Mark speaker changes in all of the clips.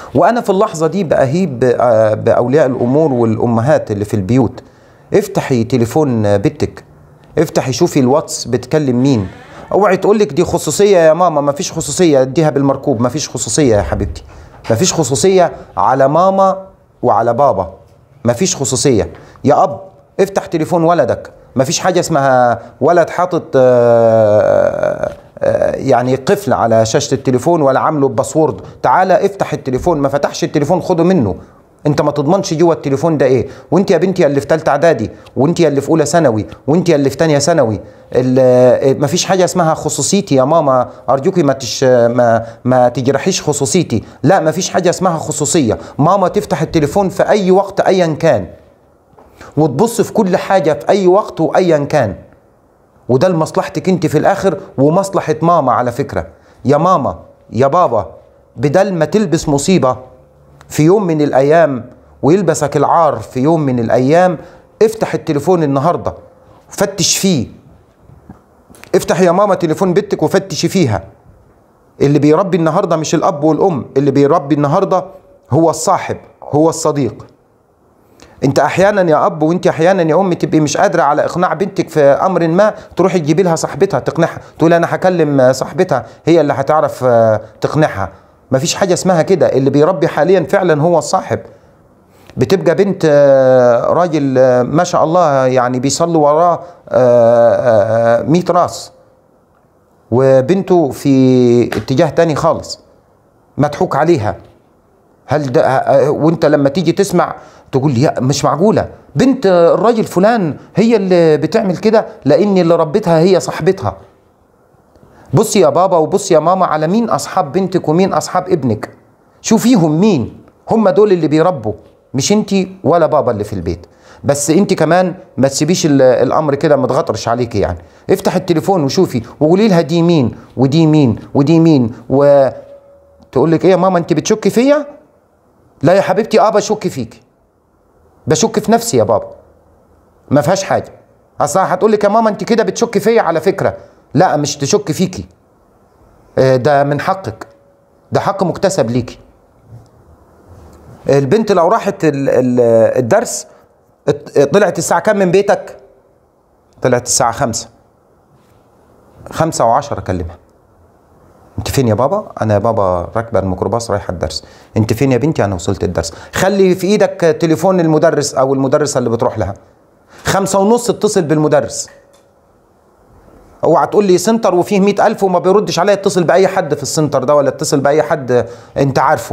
Speaker 1: وانا في اللحظه دي باهيب ب- باولياء الامور والامهات اللي في البيوت افتحي تليفون بنتك افتحي شوفي الواتس بتكلم مين اوعي تقول لك دي خصوصيه يا ماما ما فيش خصوصيه اديها بالمركوب ما فيش خصوصيه يا حبيبتي ما فيش خصوصيه على ماما وعلى بابا ما فيش خصوصيه يا اب افتح تليفون ولدك ما فيش حاجه اسمها ولد حاطط آه، آه، يعني قفل على شاشه التليفون ولا عامله باسورد تعالى افتح التليفون ما فتحش التليفون خده منه انت ما تضمنش جوه التليفون ده ايه وانت يا بنتي اللي في ثالثه اعدادي وانت اللي في اولى ثانوي وانت اللي في ثانيه ثانوي ال- ما فيش حاجه اسمها خصوصيتي يا ماما ارجوكي ما تش ما ما تجرحيش خصوصيتي لا ما فيش حاجه اسمها خصوصيه ماما تفتح التليفون في اي وقت ايا كان وتبص في كل حاجه في اي وقت وايا كان وده لمصلحتك انت في الاخر ومصلحه ماما على فكره يا ماما يا بابا بدل ما تلبس مصيبه في يوم من الايام ويلبسك العار في يوم من الايام افتح التليفون النهارده فتش فيه افتح يا ماما تليفون بنتك وفتشي فيها اللي بيربي النهارده مش الاب والام اللي بيربي النهارده هو الصاحب هو الصديق انت احيانا يا اب وانت احيانا يا ام تبقي مش قادره على اقناع بنتك في امر ما تروحي تجيبي لها صاحبتها تقنعها تقول انا هكلم صاحبتها هي اللي هتعرف آه، تقنعها مفيش حاجه اسمها كده اللي بيربي حاليا فعلا هو الصاحب بتبقى بنت آه، راجل آه، ما شاء الله يعني بيصلي وراه آه، آه، 100 راس وبنته في اتجاه تاني خالص مضحوك عليها هل ده آه، وانت لما تيجي تسمع تقول لي يا مش معقوله بنت الراجل فلان هي اللي بتعمل كده لان اللي ربتها هي صاحبتها بص يا بابا وبص يا ماما على مين اصحاب بنتك ومين اصحاب ابنك شوفيهم مين هم دول اللي بيربوا مش انت ولا بابا اللي في البيت بس انت كمان ما تسيبيش ال- الامر كده متغطرش عليكي يعني افتح التليفون وشوفي وقولي لها دي مين ودي مين ودي مين و تقول لك ايه يا ماما انت بتشكي فيا لا يا حبيبتي اه بشك فيك بشك في نفسي يا بابا ما فيهاش حاجه اصلا هتقول لك يا ماما انت كده بتشك فيا على فكره لا مش تشك فيكي آه، ده من حقك ده حق مكتسب ليكي البنت لو راحت ال- ال- الدرس ات- طلعت الساعة كام من بيتك؟ طلعت الساعة خمسة خمسة وعشرة أكلمها انت فين يا بابا؟ انا يا بابا راكبه الميكروباص رايحه الدرس. انت فين يا بنتي؟ انا وصلت الدرس. خلي في ايدك تليفون المدرس او المدرسه اللي بتروح لها. خمسة ونص اتصل بالمدرس. اوعى تقول لي سنتر وفيه مئة ألف وما بيردش عليا اتصل بأي حد في السنتر ده ولا اتصل بأي حد انت عارفه.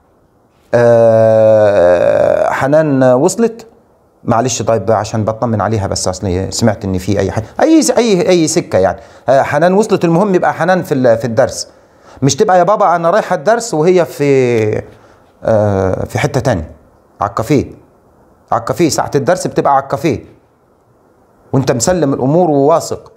Speaker 1: آه حنان وصلت؟ معلش طيب عشان بطمن عليها بس اصلي سمعت ان في اي حاجه اي اي اي سكه يعني آه حنان وصلت المهم يبقى حنان في ال- في الدرس مش تبقى يا بابا انا رايحه الدرس وهي في آه في حته تانية على الكافيه على الكافيه ساعه الدرس بتبقى على الكافيه وانت مسلم الامور وواثق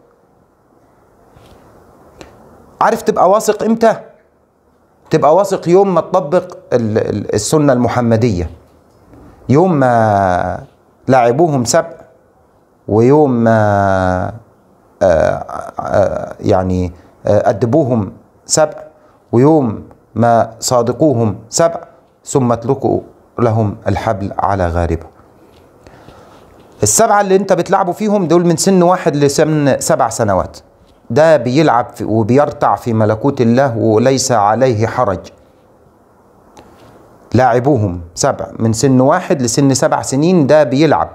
Speaker 1: عارف تبقى واثق امتى تبقى واثق يوم ما تطبق ال- ال- السنه المحمديه يوم ما لعبوهم سبع ويوم ما آه، آه، يعني آه، أدبوهم سبع ويوم ما صادقوهم سبع ثم اتركوا لهم الحبل على غاربه السبعة اللي انت بتلعبوا فيهم دول من سن واحد لسن سبع سنوات ده بيلعب في وبيرتع في ملكوت الله وليس عليه حرج لاعبوهم سبع من سن واحد لسن سبع سنين ده بيلعب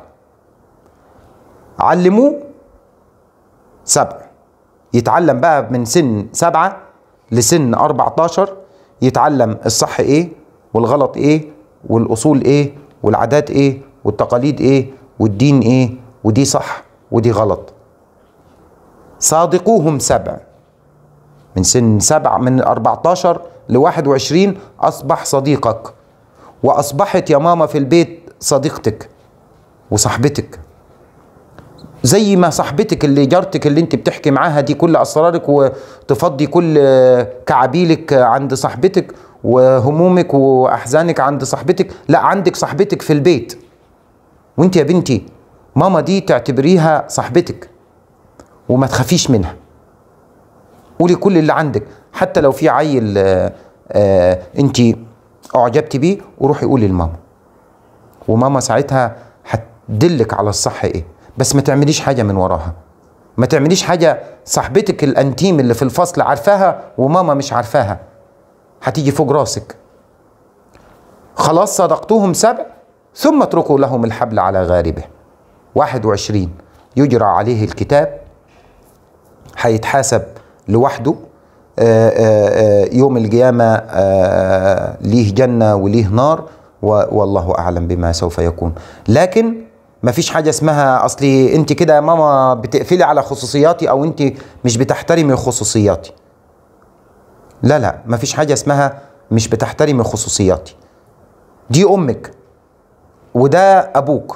Speaker 1: علموه سبع يتعلم بقى من سن سبعة لسن 14 يتعلم الصح ايه والغلط ايه والاصول ايه والعادات ايه والتقاليد ايه والدين ايه ودي صح ودي غلط صادقوهم سبع من سن سبع من 14 ل 21 أصبح صديقك وأصبحت يا ماما في البيت صديقتك وصاحبتك زي ما صاحبتك اللي جارتك اللي انت بتحكي معاها دي كل اسرارك وتفضي كل كعابيلك عند صاحبتك وهمومك واحزانك عند صاحبتك لا عندك صاحبتك في البيت وانت يا بنتي ماما دي تعتبريها صاحبتك وما تخافيش منها قولي كل اللي عندك حتى لو في عيل آه، آه، انت اعجبتي بيه وروحي قولي لماما وماما ساعتها هتدلك على الصح ايه بس ما تعمليش حاجه من وراها ما تعمليش حاجه صاحبتك الانتيم اللي في الفصل عارفاها وماما مش عارفاها هتيجي فوق راسك خلاص صدقتوهم سبع ثم اتركوا لهم الحبل على غاربه 21 يجرى عليه الكتاب هيتحاسب لوحده آه، آه، آه، يوم القيامة آه، ليه جنة وليه نار و- والله أعلم بما سوف يكون لكن ما فيش حاجة اسمها أصلي أنت كده يا ماما بتقفلي على خصوصياتي أو أنت مش بتحترمي خصوصياتي لا لا ما فيش حاجة اسمها مش بتحترمي خصوصياتي دي أمك وده أبوك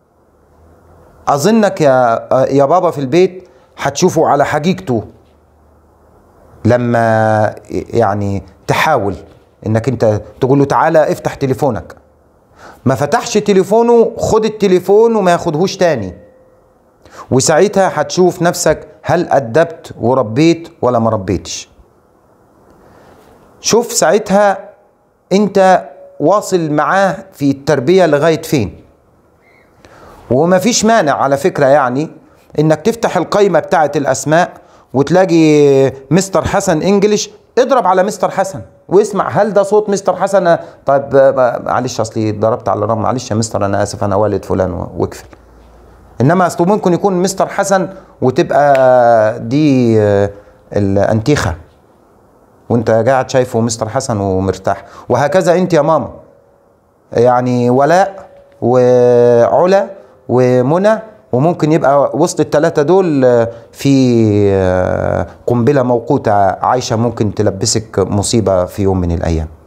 Speaker 1: أظنك يا يا بابا في البيت هتشوفه على حقيقته لما يعني تحاول انك انت تقول له تعالى افتح تليفونك ما فتحش تليفونه خد التليفون وما ياخدهوش تاني وساعتها هتشوف نفسك هل أدبت وربيت ولا ما ربيتش شوف ساعتها انت واصل معاه في التربية لغاية فين وما فيش مانع على فكرة يعني انك تفتح القائمة بتاعة الاسماء وتلاقي مستر حسن انجلش اضرب على مستر حسن واسمع هل ده صوت مستر حسن طيب آه، معلش اصلي ضربت على الرقم معلش يا مستر انا اسف انا والد فلان و- واقفل انما اصله ممكن يكون مستر حسن وتبقى دي آه، الانتيخه وانت قاعد شايفه مستر حسن ومرتاح وهكذا انت يا ماما يعني ولاء وعلا ومنى وممكن يبقى وسط الثلاثة دول آه، في آه، قنبلة موقوتة عايشة ممكن تلبسك مصيبة في يوم من الأيام